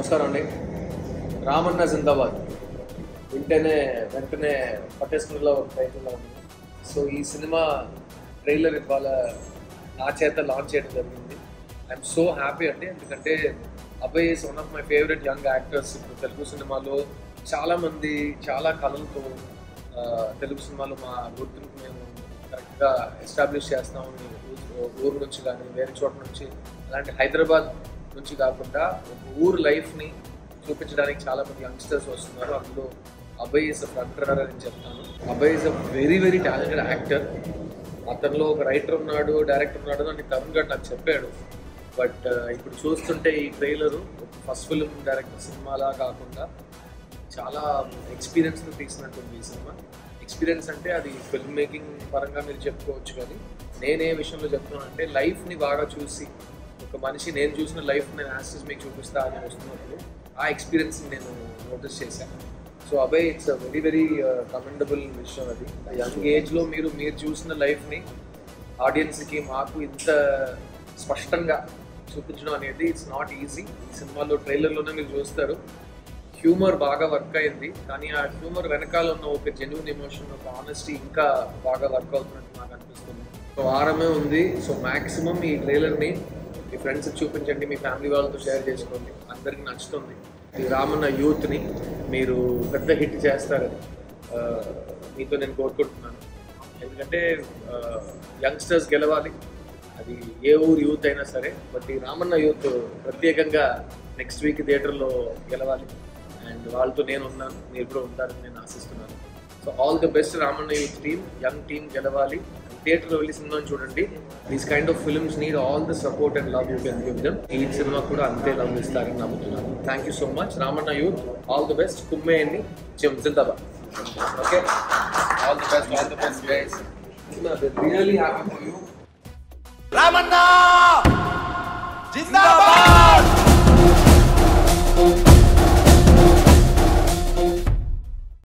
నమస్కారం అండి రామన్న జిందాబాద్ వింటేనే వెంటనే పట్టేసుకునేలా ఒక టైటిల్లో ఉంది సో ఈ సినిమా ట్రైలర్ ఇవాళ నా చేత లాంచ్ చేయడం జరిగింది ఐఎమ్ సో హ్యాపీ అండి ఎందుకంటే Abhay is one of my favourite young actors ఇప్పుడు తెలుగు సినిమాలో చాలామంది చాలా కళలతో ఆ, తెలుగు సినిమాలో మా గుర్తుకు మేము కరెక్ట్గా ఎస్టాబ్లిష్ చేస్తాము ఊ- ఊరు నుంచి కానీ వేరే చోట నుంచి అలాంటి హైదరాబాద్ నుంచి కాకుండా ఒక ఊరు లైఫ్ని చూపించడానికి చాలా మంది యంగ్స్టర్స్ వస్తున్నారు అందులో అభయ్ ఇస్ ఫ్రంట్ రన్నర్ అని చెప్తాను Abhay is a very very talented actor అతనిలో ఒక రైటర్ ఉన్నాడు డైరెక్టర్ ఉన్నాడు అని తరుణ్ గారు నాకు చెప్పాడు బట్ ఇప్పుడు చూస్తుంటే ఈ ట్రైలరు ఫస్ట్ ఫిల్మ్ డైరెక్టర్ సినిమాలా కాకుండా చాలా ఎక్స్పీరియన్స్తో తీసినట్టుంది ఈ సినిమా ఎక్స్పీరియన్స్ అంటే అది ఫిల్మ్ మేకింగ్ పరంగా మీరు చెప్పుకోవచ్చు కానీ నేనే విషయంలో చెప్తున్నానంటే లైఫ్ని బాగా చూసి ఒక మనిషి నేను చూసిన లైఫ్ నేను యాక్సెస్ మీకు చూపిస్తా అని వస్తున్నప్పుడు ఆ ఎక్స్పీరియన్స్ నేను నోటీస్ చేశాను సో అబ్బాయి ఇట్స్ వెరీ వెరీ కమెండబుల్ విషయం అది యంగ్ ఏజ్లో మీరు మీరు చూసిన లైఫ్ని ఆడియన్స్కి మాకు ఇంత స్పష్టంగా చూపించడం అనేది ఇట్స్ నాట్ ఈజీ ఈ సినిమాలో ట్రైలర్లోనే మీరు చూస్తారు హ్యూమర్ బాగా వర్క్ అయింది కానీ ఆ హ్యూమర్ వెనకాల ఉన్న ఒక జెన్యున్ ఎమోషన్ ఒక ఆనెస్టీ ఇంకా బాగా వర్క్ అవుతున్నట్టు నాకు అనిపిస్తుంది సో వారమే ఉంది సో మాక్సిమం ఈ ట్రైలర్ని మీ ఫ్రెండ్స్ చూపించండి మీ ఫ్యామిలీ వాళ్ళతో షేర్ చేసుకోండి అందరికి నచ్చుతుంది ఈ రామన్న యూత్ని మీరు పెద్ద హిట్ చేస్తారని ఆ, మీతో నేను కోరుకుంటున్నాను ఎందుకంటే యంగ్స్టర్స్ గెలవాలి అది ఏ ఊరు యూత్ అయినా సరే బట్ ఈ రామన్న యూత్ ప్రత్యేకంగా నెక్స్ట్ వీక్ థియేటర్లో గెలవాలి అండ్ వాళ్ళతో నేను ఉన్నాను మీరు కూడా ఉంటారని నేను ఆశిస్తున్నాను so all the best Ramanna youth team young team గెలవాలి థియేటర్లో వెళ్ళి సినిమాని చూడండి these kind of films need all the support and love you can give them ఈ సినిమా కూడా అంతే లవ్ ఇస్తారని నమ్ముతున్నాను thank you so much Ramanna youth all the best కుమ్మేయండి చిమ్ జిందాబాద్ okay all the best all the best guys really happy for you Ramanna Zindabad